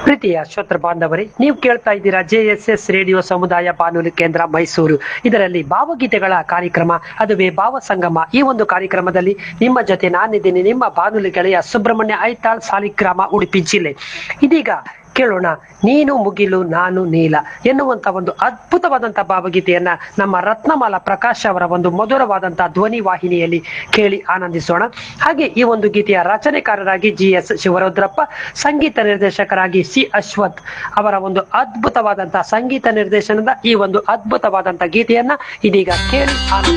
ಪ್ರೀತಿಯ ಶ್ರೋತೃ ಬಾಂಧವರೇ ನೀವು ಕೇಳ್ತಾ ಇದ್ದೀರಾ ಜೆ ಎಸ್ ಎಸ್ ರೇಡಿಯೋ ಸಮುದಾಯ ಬಾನುಲಿ ಕೇಂದ್ರ ಮೈಸೂರು ಇದರಲ್ಲಿ ಭಾವಗೀತೆಗಳ ಕಾರ್ಯಕ್ರಮ ಅದುವೇ ಭಾವ ಸಂಗಮ ಈ ಒಂದು ಕಾರ್ಯಕ್ರಮದಲ್ಲಿ ನಿಮ್ಮ ಜೊತೆ ನಾನಿದ್ದೀನಿ ನಿಮ್ಮ ಬಾನುಲಿ ಗೆಳೆಯ ಸುಬ್ರಹ್ಮಣ್ಯ ಐತಾಳ್ ಸಾಲಿಗ್ರಾಮ ಉಡುಪಿ ಜಿಲ್ಲೆ ಇದೀಗ ಕೇಳೋಣ ನೀನು ಮುಗಿಲು ನಾನು ನೀಲ ಎನ್ನುವಂತ ಒಂದು ಅದ್ಭುತವಾದಂತ ಭಾವಗೀತೆಯನ್ನ ನಮ್ಮ ರತ್ನಮಾಲ ಪ್ರಕಾಶ್ ಅವರ ಒಂದು ಮಧುರವಾದಂತ ಧ್ವನಿ ವಾಹಿನಿಯಲ್ಲಿ ಕೇಳಿ ಆನಂದಿಸೋಣ ಹಾಗೆ ಈ ಒಂದು ಗೀತೆಯ ರಚನೆಕಾರರಾಗಿ ಜಿ ಎಸ್ ಶಿವರುದ್ರಪ್ಪ ಸಂಗೀತ ನಿರ್ದೇಶಕರಾಗಿ ಸಿ ಅಶ್ವಥ್ ಅವರ ಒಂದು ಅದ್ಭುತವಾದಂತಹ ಸಂಗೀತ ನಿರ್ದೇಶನದ ಈ ಒಂದು ಅದ್ಭುತವಾದಂತ ಗೀತೆಯನ್ನ ಇದೀಗ ಕೇಳಿ ಆನಂದ